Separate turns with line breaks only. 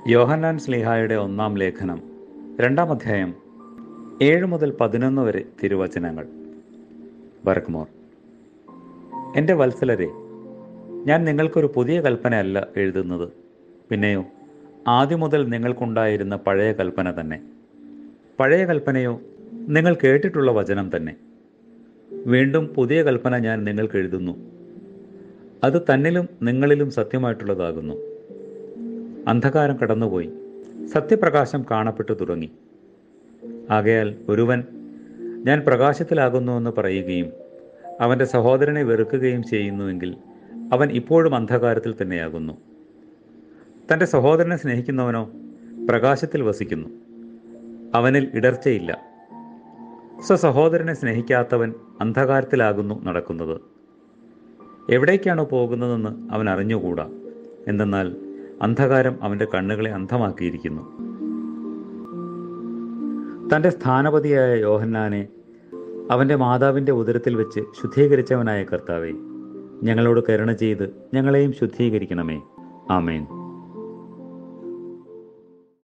യോഹന്നാൻ സ്ലിഹായുടെ ഒന്നാം ലേഖനം രണ്ടാം അധ്യായം ഏഴ് മുതൽ പതിനൊന്ന് വരെ തിരുവചനങ്ങൾ ബർക്ക്മോർ എൻ്റെ വത്സലരെ ഞാൻ നിങ്ങൾക്കൊരു പുതിയ കൽപ്പനയല്ല എഴുതുന്നത് പിന്നെയോ ആദ്യം മുതൽ നിങ്ങൾക്കുണ്ടായിരുന്ന പഴയ കൽപ്പന തന്നെ പഴയ കൽപ്പനയോ നിങ്ങൾ കേട്ടിട്ടുള്ള വചനം തന്നെ വീണ്ടും പുതിയ കൽപ്പന ഞാൻ നിങ്ങൾക്ക് എഴുതുന്നു അത് തന്നിലും നിങ്ങളിലും സത്യമായിട്ടുള്ളതാകുന്നു അന്ധകാരം കടന്നുപോയി സത്യപ്രകാശം കാണപ്പെട്ടു തുടങ്ങി ആകയാൽ ഒരുവൻ ഞാൻ പ്രകാശത്തിലാകുന്നുവെന്ന് പറയുകയും അവൻ്റെ സഹോദരനെ വെറുക്കുകയും ചെയ്യുന്നുവെങ്കിൽ അവൻ ഇപ്പോഴും അന്ധകാരത്തിൽ തന്നെയാകുന്നു തൻ്റെ സഹോദരനെ സ്നേഹിക്കുന്നവനോ പ്രകാശത്തിൽ വസിക്കുന്നു അവനിൽ ഇടർച്ചയില്ല സ്വസഹോദരനെ സ്നേഹിക്കാത്തവൻ അന്ധകാരത്തിലാകുന്നു നടക്കുന്നത് എവിടേക്കാണോ പോകുന്നതെന്ന് അവൻ അറിഞ്ഞുകൂടാ എന്തെന്നാൽ അന്ധകാരം അവൻ്റെ കണ്ണുകളെ അന്ധമാക്കിയിരിക്കുന്നു തൻ്റെ സ്ഥാനപതിയായ യോഹന്നാനെ അവൻ്റെ മാതാവിൻ്റെ ഉദരത്തിൽ വെച്ച് ശുദ്ധീകരിച്ചവനായ കർത്താവെ ഞങ്ങളോട് കരുണ ചെയ്ത് ഞങ്ങളെയും ശുദ്ധീകരിക്കണമേ ആമേൻ